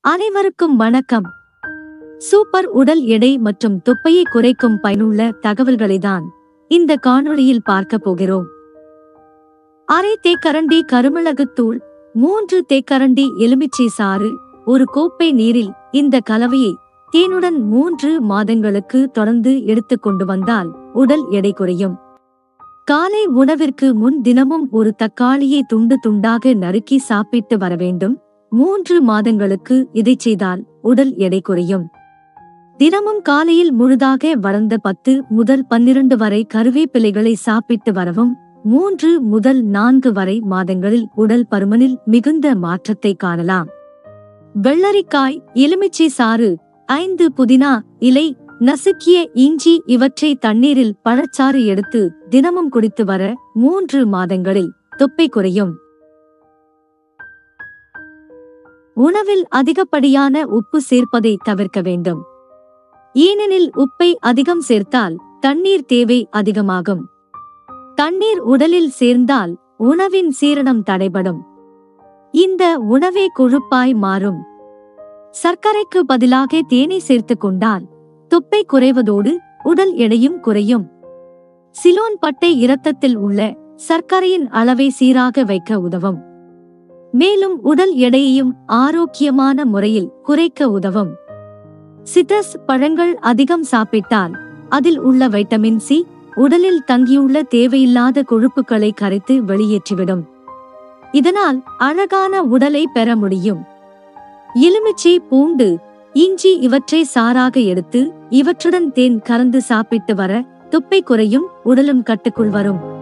அனைவருக்கும் வணக்கம் சூப்பர் உடல் எடை மற்றும் தொப்பையை குறைக்கும் பயனுள்ள தகவல்களை தான் இந்த காணொளியில் பார்க்க போகிறோம் அரை தேக்கரண்டி கருமிளகுத்தூள் மூன்று தேக்கரண்டி எலுமிச்சை சாறு ஒரு கோப்பை நீரில் இந்த கலவையை தேனுடன் மூன்று மாதங்களுக்கு தொடர்ந்து எடுத்துக்கொண்டு வந்தால் உடல் எடை குறையும் காலை உணவிற்கு முன் தினமும் ஒரு தக்காளியை துண்டு துண்டாக நறுக்கி சாப்பிட்டு வர வேண்டும் மூன்று மாதங்களுக்கு இதைச் செய்தால் உடல் எடை குறையும் தினமும் காலையில் முழுதாக வளர்ந்த பத்து முதல் பன்னிரண்டு வரை கருவேப்பிலைகளை சாப்பிட்டு வரவும் மூன்று முதல் நான்கு வரை மாதங்களில் உடல் பருமனில் மிகுந்த மாற்றத்தை காணலாம் வெள்ளரிக்காய் எலுமிச்சை சாறு ஐந்து புதினா இலை நசுக்கிய இஞ்சி இவற்றை தண்ணீரில் பழச்சாறு எடுத்து தினமும் குடித்து வர மூன்று மாதங்களில் தொப்பை குறையும் உணவில் அதிகப்படியான உப்பு சேர்ப்பதை தவிர்க்க வேண்டும் ஏனெனில் உப்பை அதிகம் சேர்த்தால் தண்ணீர் தேவை அதிகமாகும் தண்ணீர் உடலில் சேர்ந்தால் உணவின் சீரணம் தடைபடும் இந்த உணவே கொழுப்பாய் மாறும் சர்க்கரைக்கு பதிலாக தேனை சேர்த்துக் கொண்டால் தொப்பை குறைவதோடு உடல் எடையும் குறையும் சிலோன் பட்டை இரத்தத்தில் உள்ள சர்க்கரையின் அளவை சீராக வைக்க உதவும் மேலும் உடல் எடையையும் ஆரோக்கியமான முறையில் குறைக்க உதவும் சிட்ரஸ் பழங்கள் அதிகம் சாப்பிட்டால் அதில் உள்ள வைட்டமின் சி உடலில் தங்கியுள்ள தேவையில்லாத கொழுப்புகளை கரைத்து வெளியேற்றிவிடும் இதனால் அழகான உடலை பெற முடியும் எலுமிச்சை பூண்டு இஞ்சி இவற்றை சாராக எடுத்து இவற்றுடன் தேன் கலந்து சாப்பிட்டு வர தொப்பை குறையும் உடலும் கட்டுக்குள் வரும்